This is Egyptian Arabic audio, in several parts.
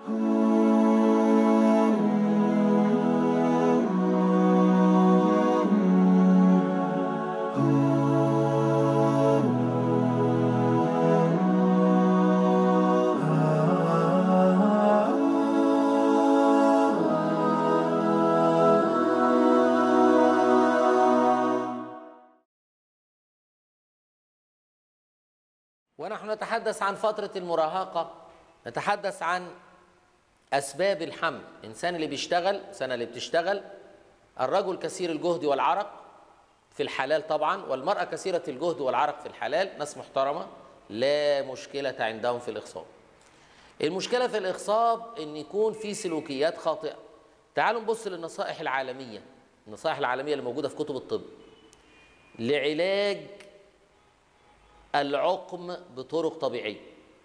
ونحن نتحدث عن فترة المراهقة نتحدث عن أسباب الحمل الإنسان اللي بيشتغل الإنسان اللي بتشتغل الرجل كثير الجهد والعرق في الحلال طبعا والمرأة كثيرة الجهد والعرق في الحلال ناس محترمة لا مشكلة عندهم في الإخصاب المشكلة في الإخصاب إن يكون في سلوكيات خاطئة تعالوا نبص للنصائح العالمية النصائح العالمية اللي موجودة في كتب الطب لعلاج العقم بطرق طبيعية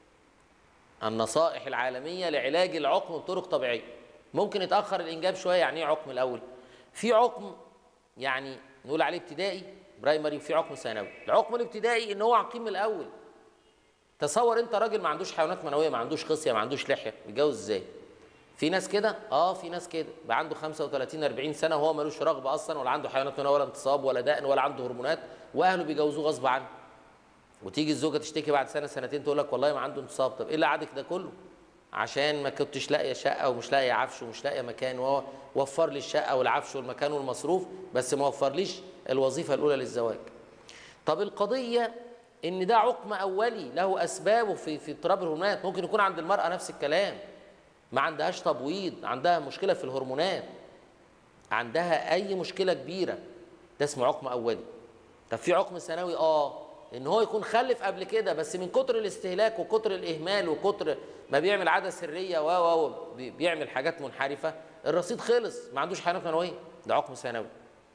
النصائح العالمية لعلاج العقم بطرق طبيعية ممكن يتأخر الإنجاب شوية يعني إيه عقم الأول في عقم يعني نقول عليه ابتدائي برايمري وفي عقم ثانوي العقم الابتدائي إن هو عقيم من الأول تصور أنت راجل ما عندوش حيوانات منوية ما عندوش خصية ما عندوش لحية بيتجوز إزاي في ناس كده اه في ناس كده بقى عنده 35 40 سنه وهو ملوش رغبه اصلا ولا عنده حيوانات منويه ولا انتصاب ولا دقن ولا عنده هرمونات واهله بيجوزوه غصب عنه وتيجي الزوجه تشتكي بعد سنه سنتين تقول لك والله ما عنده انتصاب طب ايه اللي قعدك ده كله عشان ما كنتش لاقيه شقه ومش لاقيه عفش ومش لاقيه مكان وهو وفر لي الشقه والعفش والمكان والمصروف بس ما وفرليش الوظيفه الاولى للزواج طب القضيه ان ده عقم اولي له اسبابه في في اضطراب الهرمونات ممكن يكون عند المراه نفس الكلام ما عندهاش تبويض عندها مشكله في الهرمونات عندها اي مشكله كبيره ده اسمه عقم اولي طب في عقم ثانوي اه ان هو يكون خلف قبل كده بس من كتر الاستهلاك وكتر الاهمال وكتر ما بيعمل عاده سريه و و بيعمل حاجات منحرفه الرصيد خلص ما عندوش حيوانات منويه ده عقم ثانوي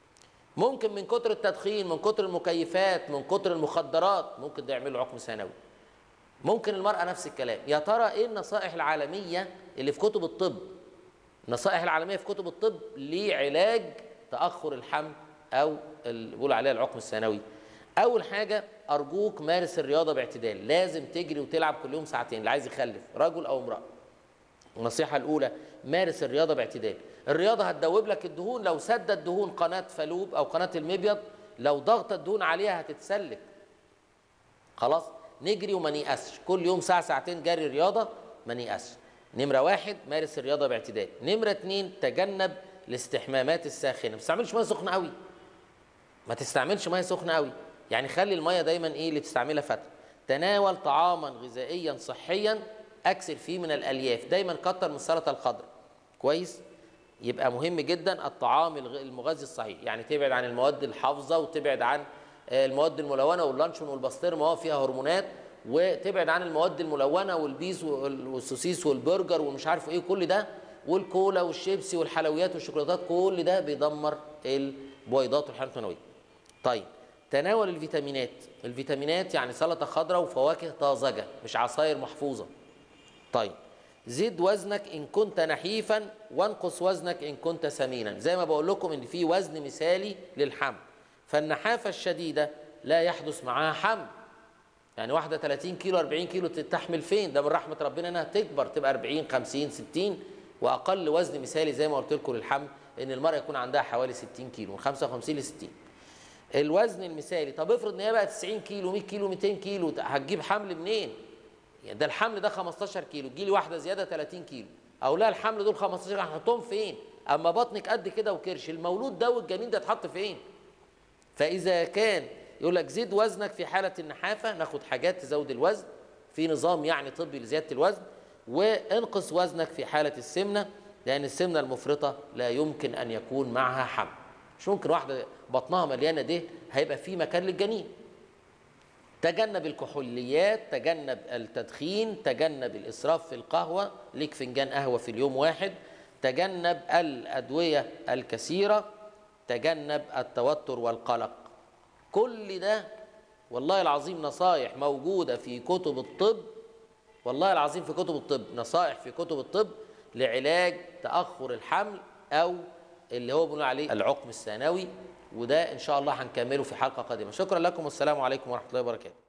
ممكن من كتر التدخين من كتر المكيفات من كتر المخدرات ممكن ده يعمل له عقم ثانوي ممكن المرأة نفس الكلام يا ترى ايه النصائح العالمية اللي في كتب الطب النصائح العالمية في كتب الطب لعلاج تأخر الحمل أو اللي بيقولوا عليها العقم الثانوي أول حاجة أرجوك مارس الرياضة باعتدال لازم تجري وتلعب كل يوم ساعتين اللي عايز يخلف رجل أو امرأة النصيحة الأولى مارس الرياضة باعتدال الرياضة هتدوب لك الدهون لو سد الدهون قناة فالوب أو قناة المبيض لو ضغط الدهون عليها هتتسلك خلاص نجري وما نيأسش كل يوم ساعة ساعتين جري رياضة ما نيأسش نمرة واحد مارس الرياضة باعتدال نمرة اتنين تجنب الاستحمامات الساخنة ما تستعملش مية سخنة قوي ما تستعملش مية سخنة قوي يعني خلي المية دايما ايه اللي تستعملها فترة تناول طعاما غذائيا صحيا اكثر فيه من الالياف دايما كتر من السلطة الخضراء كويس يبقى مهم جدا الطعام المغذي الصحيح يعني تبعد عن المواد الحافظة وتبعد عن المواد الملونه واللانشون والبسطرمه هو فيها هرمونات وتبعد عن المواد الملونه والبيس والسوسيس والبرجر ومش عارف ايه كل ده والكولا والشيبسي والحلويات والشوكولاتات كل ده بيدمر البويضات والحيوانات المنويه. طيب تناول الفيتامينات، الفيتامينات يعني سلطه خضراء وفواكه طازجه مش عصاير محفوظه. طيب زد وزنك ان كنت نحيفا وانقص وزنك ان كنت سمينا، زي ما بقول لكم ان في وزن مثالي للحمل. فالنحافة الشديدة لا يحدث معها حمل يعني واحدة 30 كيلو 40 كيلو تحمل فين ده من رحمة ربنا انها تكبر تبقى 40 50 60 واقل وزن مثالي زي ما قلت لكم للحمل ان المرأة يكون عندها حوالي 60 كيلو من 55 ل 60 الوزن المثالي طب افرض ان هي بقى 90 كيلو 100 كيلو 200 كيلو هتجيب حمل منين يعني ده الحمل ده 15 كيلو تجي لي واحدة زيادة 30 كيلو او لا الحمل دول 15 هنحطهم فين اما بطنك قد كده وكرش المولود ده والجنين ده اتحط فين فإذا كان يقول لك زيد وزنك في حالة النحافة ناخد حاجات تزود الوزن في نظام يعني طبي لزيادة الوزن وانقص وزنك في حالة السمنة لأن السمنة المفرطة لا يمكن أن يكون معها حمل مش ممكن واحدة بطنها مليانة ده هيبقى في مكان للجنين تجنب الكحوليات تجنب التدخين تجنب الإسراف في القهوة ليك فنجان قهوة في اليوم واحد تجنب الأدوية الكثيرة تجنب التوتر والقلق كل ده والله العظيم نصائح موجودة في كتب الطب والله العظيم في كتب الطب نصائح في كتب الطب لعلاج تأخر الحمل أو اللي هو بنقول عليه العقم الثانوي وده إن شاء الله هنكمله في حلقة قادمة شكرا لكم والسلام عليكم ورحمة الله وبركاته